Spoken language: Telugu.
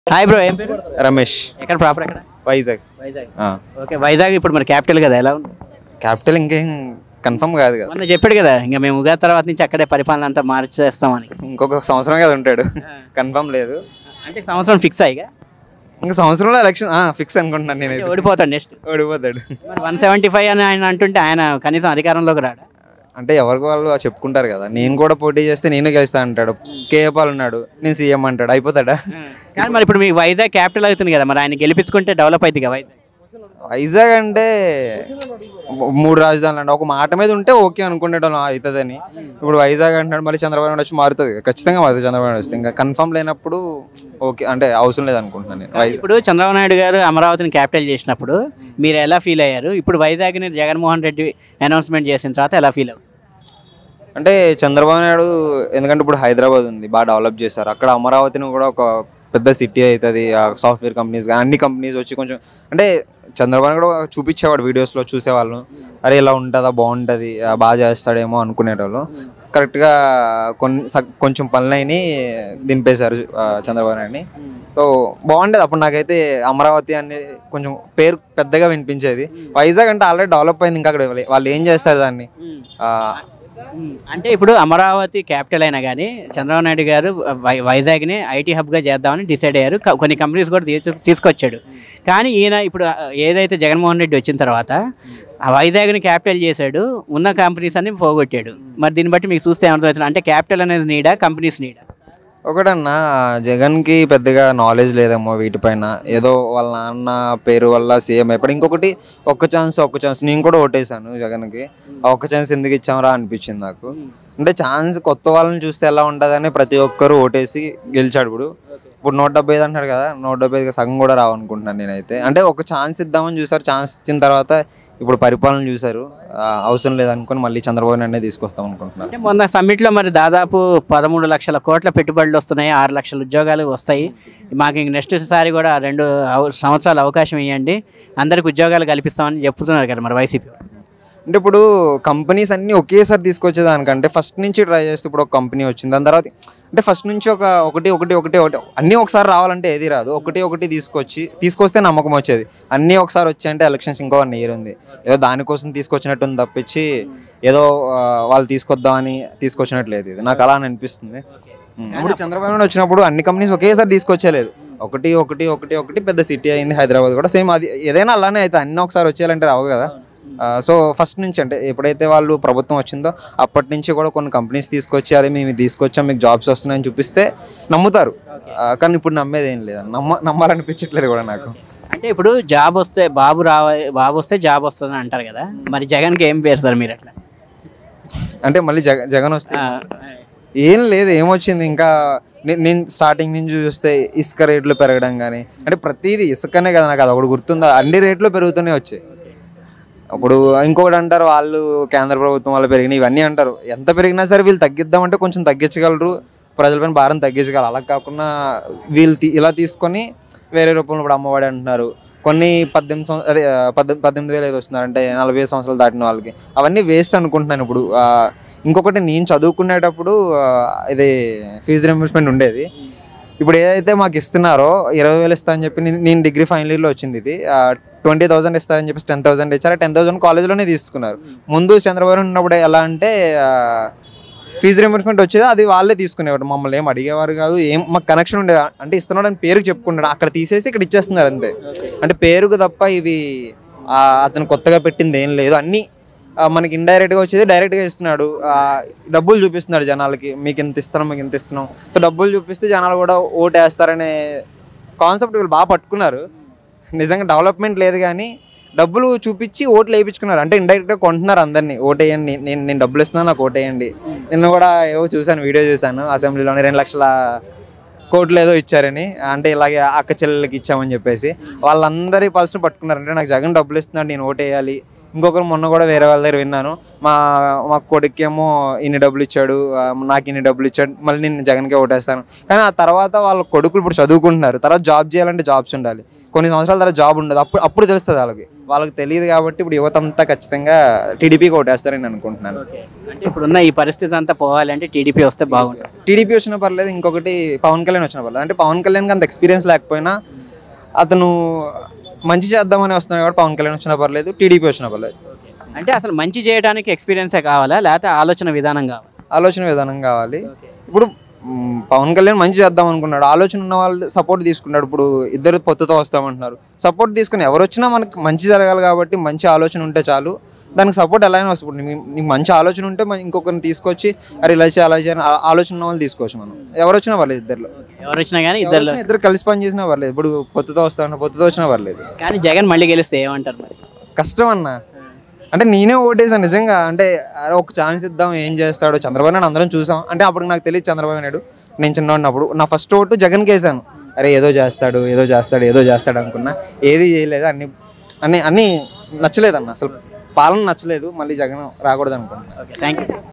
హాయ్ బ్రో ఏం పేరు రమేష్ ఎక్కడ ప్రాపర్ ఎక్కడ వైజాగ్ వైజాగ్ ఓకే వైజాగ్ ఇప్పుడు మన క్యాపిటల్ కదా ఎలా ఉంది క్యాపిటల్ ఇంకేం కన్ఫర్మ్ కాదు కదా మొన్న చెప్పాడు కదా ఇంకా మేము ఉగాది తర్వాత నుంచి అక్కడే పరిపాలన అంతా మార్చేస్తామని ఇంకొక సంవత్సరం కదా ఉంటాడు కన్ఫర్మ్ లేదు అంటే సంవత్సరం ఫిక్స్ అయ్యిగా ఇంకా సంవత్సరంలో ఎలక్షన్ ఫిక్స్ అనుకుంటున్నాను నేనైతే ఓడిపోతాడు నెక్స్ట్ ఓడిపోతాడు మరి వన్ సెవెంటీ ఫైవ్ అని ఆయన అంటుంటే ఆయన కనీసం అధికారంలోకి రాడా అంటే ఎవరికి వాళ్ళు చెప్పుకుంటారు కదా నేను కూడా పోటీ చేస్తే నేను గెలుస్తా అంటాడు కేఏపాల్ ఉన్నాడు నేను సీఎం అంటాడు అయిపోతాడా కానీ మరి ఇప్పుడు మీకు వైజాగ్ క్యాపిటల్ అవుతుంది కదా మరి ఆయన గెలిపించుకుంటే డెవలప్ అవుతుంది కదా వైజాగ్ వైజాగ్ అంటే మూడు రాజధానులు అంటే ఒక మాట మీద ఉంటే ఓకే అనుకునేటోళ్ళం అవుతుందని ఇప్పుడు వైజాగ్ అంటున్నాడు మళ్ళీ చంద్రబాబు నాయుడు వచ్చి మారుతుంది ఖచ్చితంగా మారుతుంది చంద్రబాబు నాయుడు వస్తే ఇంకా కన్ఫర్మ్ లేనప్పుడు ఓకే అంటే అవసరం లేదు అనుకుంటున్నాను నేను వైజాగ్ ఇప్పుడు చంద్రబాబు నాయుడు గారు అమరావతిని క్యాపిటల్ చేసినప్పుడు మీరు ఎలా ఫీల్ అయ్యారు ఇప్పుడు వైజాగ్ని జగన్మోహన్ రెడ్డి అనౌన్స్మెంట్ చేసిన తర్వాత ఎలా ఫీల్ అవ్వరు అంటే చంద్రబాబు నాయుడు ఎందుకంటే ఇప్పుడు హైదరాబాద్ ఉంది బాగా డెవలప్ చేశారు అక్కడ అమరావతిని కూడా ఒక పెద్ద సిటీ అవుతుంది సాఫ్ట్వేర్ కంపెనీస్ కానీ అన్ని కంపెనీస్ వచ్చి కొంచెం అంటే చంద్రబాబు నాయుడు కూడా చూపించేవాడు వీడియోస్లో చూసేవాళ్ళు అరే ఇలా ఉంటుందా బాగుంటుంది ఆ, బాగా చేస్తాడేమో అనుకునేటోళ్ళు కరెక్ట్గా కొన్ని సగ్- కొంచెం పనులైన దింపేశారు ఆ, చంద్రబాబు నాయుడిని సో బాగుండేది అప్పుడు నాకైతే అమరావతి అనే కొంచెం పేరు పెద్దగా వినిపించేది వైజాగ్ అంటే ఆల్రెడీ డెవలప్ అయింది ఇంకా అక్కడ వాళ్ళు ఏం చేస్తారు దాన్ని ఆ, ఉమ్, అంటే ఇప్పుడు అమరావతి క్యాపిటల్ అయినా కానీ చంద్రబాబు నాయుడు గారు వై వైజాగ్ని ఐటీ హబ్గా చేద్దామని డిసైడ్ అయ్యారు క- కొన్ని కంపెనీస్ కూడా తీసు- తీసుకొచ్చాడు కానీ ఈయన ఇప్పుడు ఆ, ఏదైతే జగన్మోహన్ రెడ్డి వచ్చిన తర్వాత ఆ వైజాగ్ని క్యాపిటల్ చేశాడు ఉన్న కంపెనీస్ అన్ని పోగొట్టాడు మరి దీన్ని బట్టి మీకు చూస్తే ఏమర్థమవుతుంది అంటే క్యాపిటల్ అనేది నీడా కంపెనీస్ నీడా ఒకటన్నా జగన్కి పెద్దగా నాలెడ్జ్ లేదేమో వీటిపైన ఏదో వాళ్ళ నాన్న పేరు వల్ల సీఎం అయిపోయి ఇంకొకటి ఒక్క ఛాన్స్ ఒక్క ఛాన్స్ నేను కూడా ఓటేసాను జగన్కి ఆ ఒక్క ఛాన్స్ ఎందుకు ఇచ్చామరా అనిపించింది నాకు అంటే ఛాన్స్ కొత్త వాళ్ళని చూస్తే ఎలా ఉంటుందని ప్రతి ఒక్కరు ఓటేసి గెలిచాడు ఇప్పుడు ఇప్పుడు నూట డెబ్బై ఐదు అంటాడు కదా నూట డెబ్బై ఐదు సగం కూడా రావనుకుంటున్నాను నేనైతే అంటే ఒక ఛాన్స్ ఇద్దామని చూసారు ఛాన్స్ ఇచ్చిన తర్వాత ఇప్పుడు పరిపాలన చూసారు ఆ, అవసరం లేదనుకుని మళ్ళీ చంద్రబాబు నాయుడు తీసుకొస్తాం అనుకుంటున్నాను అంటే మొన్న సమ్మిట్లో మరి దాదాపు పదమూడు లక్షల కోట్ల పెట్టుబడులు వస్తున్నాయి ఆరు లక్షల ఉద్యోగాలు వస్తాయి మాకు ఇంక నెక్స్ట్ సారి కూడా రెండు అవ- సంవత్సరాలు అవకాశం ఇవ్వండి అందరికి ఉద్యోగాలు కల్పిస్తామని చెప్తున్నారు కదా మరి వైసీపీ వాళ్ళు. అంటే ఇప్పుడు కంపెనీస్ అన్ని ఒకేసారి తీసుకొచ్చేదానికంటే ఫస్ట్ నుంచి ట్రై చేస్తే ఇప్పుడు ఒక కంపెనీ వచ్చింది దాని తర్వాత అంటే ఫస్ట్ నుంచి ఒక ఒకటి ఒకటి ఒకటి ఒకటి అన్నీ ఒకసారి రావాలంటే ఏది రాదు ఒకటి ఒకటి తీసుకొచ్చి తీసుకొస్తే నమ్మకం వచ్చేది అన్నీ ఒకసారి వచ్చాయంటే ఎలక్షన్స్ ఇంకో వన్ ఇయర్ ఉంది ఏదో దానికోసం తీసుకొచ్చినట్టు ఉంది తప్పించి ఏదో ఆ, వాళ్ళు తీసుకొద్దామని తీసుకొచ్చినట్టు లేదు ఇది నాకు అలా అని అనిపిస్తుంది ఉమ్, ఇప్పుడు చంద్రబాబు నాయుడు వచ్చినప్పుడు అన్ని కంపెనీస్ ఒకేసారి తీసుకొచ్చేలేదు ఒకటి ఒకటి ఒకటి ఒకటి పెద్ద సిటీ అయింది హైదరాబాద్ కూడా సేమ్ అది ఏదైనా అలానే అయితే అన్నీ ఒకసారి వచ్చేయాలంటే రావు కదా సో ఫస్ట్ నుంచి అంటే ఎప్పుడైతే వాళ్ళు ప్రభుత్వం వచ్చిందో అప్పటి నుంచి కూడా కొన్ని కంపెనీస్ తీసుకొచ్చి అదే మేము ఇది తీసుకొచ్చాం మీకు జాబ్స్ వస్తున్నాయని చూపిస్తే నమ్ముతారు ఆ, కానీ ఇప్పుడు నమ్మేది ఏం లేదు నమ్మ నమ్మాలనిపించట్లేదు కూడా నాకు అంటే ఇప్పుడు జాబ్ వస్తే బాబు రావ బాబు వస్తే జాబ్ వస్తుంది అంటారు కదా మరి జగన్కి ఏం పేరు సార్ మీరు అట్లా అంటే మళ్ళీ జగ జగన్ వస్తే ఆ, ఏం లేదు ఏమొచ్చింది ఇంకా నే- నేను స్టార్టింగ్ నుంచి చూస్తే ఇసుక రేట్లు పెరగడం కానీ అంటే ప్రతిదీ ఇసుకనే కదా నాకు అది ఒకటి గుర్తుందా అన్ని రేట్లు పెరుగుతూనే వచ్చాయి అప్పుడు ఇంకొకటి అంటారు వాళ్ళు కేంద్ర ప్రభుత్వం వాళ్ళు పెరిగినాయి ఇవన్నీ అంటారు ఎంత పెరిగినా సరే వీళ్ళు తగ్గిద్దామంటే కొంచెం తగ్గించగలరు ప్రజలపైన భారం తగ్గించగలరు అలా కాకుండా వీళ్ళు తీ- ఇలా తీసుకొని వేరే రూపంలో ఇప్పుడు అమ్మఒడి అంటున్నారు కొన్ని పద్దెనిమిది సంవత్సరం అదే ఆ, పద్దె- పద్దెనిమిది వేలు ఏదో వస్తున్నారు అంటే నలభై ఐదు సంవత్సరాలు దాటిన వాళ్ళకి అవన్నీ వేస్ట్ అనుకుంటున్నాను ఇప్పుడు ఆ, ఇంకొకటి నేను చదువుకునేటప్పుడు ఆ, ఇది ఫీజు రింబర్స్మెంట్ ఉండేది ఇప్పుడు ఏదైతే మాకు ఇస్తున్నారో ఇరవై వేలు ఇస్తా అని చెప్పి నేను- నేను డిగ్రీ ఫైనల్ ఇయర్లో వచ్చింది ఇది ట్వంటీ థౌసండ్ ఇస్తారని చెప్పి టెన్ థౌసండ్ ఇచ్చారు టెన్ థౌసండ్ కాలేజ్లోనే తీసుకున్నారు ముందు చంద్రబాబు నాయుడు ఉన్నప్పుడు ఎలా అంటే ఫీజు రింబర్స్మెంట్ వచ్చేది అది వాళ్ళే తీసుకునేవారు మమ్మల్ని ఏం అడిగేవారు కాదు ఏం మాకు కనెక్షన్ ఉండేది అంటే ఇస్తున్నాడు అని పేరుకి చెప్పుకున్నాడు అక్కడ తీసేసి ఇక్కడ ఇచ్చేస్తున్నారు అంతే అంటే పేరుకు తప్ప ఇవి ఆ, అతను కొత్తగా పెట్టింది ఏం లేదు అన్నీ ఆ, మనకి ఇండైరెక్ట్గా వచ్చేది డైరెక్ట్గా ఇస్తున్నాడు ఆ, డబ్బులు చూపిస్తున్నాడు జనాలకి మీకు ఇంత ఇస్తున్నాం మీకు ఇంత ఇస్తున్నాం సో డబ్బులు చూపిస్తే జనాలు కూడా ఓటు వేస్తారనే కాన్సెప్ట్ వీళ్ళు బాగా పట్టుకున్నారు నిజంగా డెవలప్మెంట్ లేదు కానీ డబ్బులు చూపించి ఓట్లు వేయించుకున్నారు అంటే ఇండైరెక్ట్గా కొంటున్నారు అందరినీ ఓటేయండి నేను నేను డబ్బులు ఇస్తున్నాను నాకు ఓటేయండి నిన్న కూడా ఏవో చూశాను వీడియో చూశాను అసెంబ్లీలోని రెండు లక్షల కోట్లు ఏదో ఇచ్చారని అంటే ఇలాగే అక్క చెల్లెలకి ఇచ్చామని చెప్పేసి వాళ్ళందరి పల్స్ని పట్టుకున్నారు అంటే నాకు జగన్ డబ్బులు ఇస్తున్నాడు నేను ఓటేయాలి ఇంకొకరు మొన్న కూడా వేరే వాళ్ళ దగ్గర విన్నాను మా మా కొడుకు ఏమో ఇన్ని డబ్బులు ఇచ్చాడు ఆ, నాకు ఇన్ని డబ్బులు ఇచ్చాడు మళ్ళీ నేను జగన్కే ఓటేస్తాను కానీ ఆ తర్వాత వాళ్ళ కొడుకులు ఇప్పుడు చదువుకుంటున్నారు తర్వాత జాబ్ చేయాలంటే జాబ్స్ ఉండాలి కొన్ని సంవత్సరాల తర్వాత జాబ్ ఉండదు అప్పుడు అప్పుడు తెలుస్తుంది వాళ్ళకి వాళ్ళకి తెలియదు కాబట్టి ఇప్పుడు యువత అంతా ఖచ్చితంగా టీడీపీకి ఓటేస్తారని నేను అనుకుంటున్నాను అంటే ఇప్పుడున్న ఈ పరిస్థితి అంతా పోవాలంటే టీడీపీ వస్తే బాగుంటుంది టీడీపీ వచ్చినా పర్లేదు ఇంకొకటి పవన్ కళ్యాణ్ వచ్చినా పర్లేదు అంటే పవన్ కళ్యాణ్కి అంత ఎక్స్పీరియన్స్ లేకపోయినా అతను మంచి చేద్దామని వస్తున్నాడు కాబట్టి పవన్ కళ్యాణ్ వచ్చినా పర్లేదు టీడీపీ వచ్చినా పర్లేదు అంటే అసలు మంచి చేయడానికి ఎక్స్పీరియన్సే కావాలా లేకపోతే ఆలోచన విధానం కావాలా ఆలోచన విధానం కావాలి ఇప్పుడు మ్, పవన్ కళ్యాణ్ మంచి చేద్దాం అనుకున్నాడు ఆలోచన ఉన్న వాళ్ళు సపోర్ట్ తీసుకున్నాడు ఇప్పుడు ఇద్దరు పొత్తుతో వస్తామంటున్నారు సపోర్ట్ తీసుకుని ఎవరు వచ్చినా మనకి మంచి జరగాలి కాబట్టి మంచి ఆలోచన ఉంటే చాలు దానికి సపోర్ట్ ఎలా అయినా వస్తుంది ఇప్పుడు నీ- నీకు మంచి ఆలోచన ఉంటే మన ఇంకొకరిని తీసుకొచ్చి అరే ఇలా చేయాలి అలా చేయాలి ఆ- ఆలోచన ఉన్న వాళ్ళు తీసుకోవచ్చు మనం ఎవరు వచ్చినా పర్లేదు ఇద్దరు ఎవరు వచ్చినా కానీ ఇద్దరు ఇద్దరు కలిసి పని చేసినా పర్లేదు ఇప్పుడు పొత్తుతో వస్తామన్నా పొత్తుతో వచ్చినా పర్లేదు కానీ జగన్ మళ్ళీ గెలిస్తే ఏమంటారు మరి కష్టం అన్న అంటే నేనే ఓటేసాను నిజంగా అంటే అరే ఒక ఛాన్స్ ఇద్దాం ఏం చేస్తాడో చంద్రబాబు నాయుడు అందరం చూసాం అంటే అప్పుడు నాకు తెలియదు చంద్రబాబు నాయుడు నేను చిన్న ఉన్నప్పుడు నా ఫస్ట్ ఓటు జగన్కి వేసాను అరే ఏదో చేస్తాడు ఏదో చేస్తాడు ఏదో చేస్తాడు అనుకున్నా ఏది చేయలేదు అన్ని అన్ని అన్ని నచ్చలేదన్న అసలు పాలన నచ్చలేదు మళ్ళీ జగన్ రాకూడదు అనుకుంటున్నా ఓకే థ్యాంక్ యూ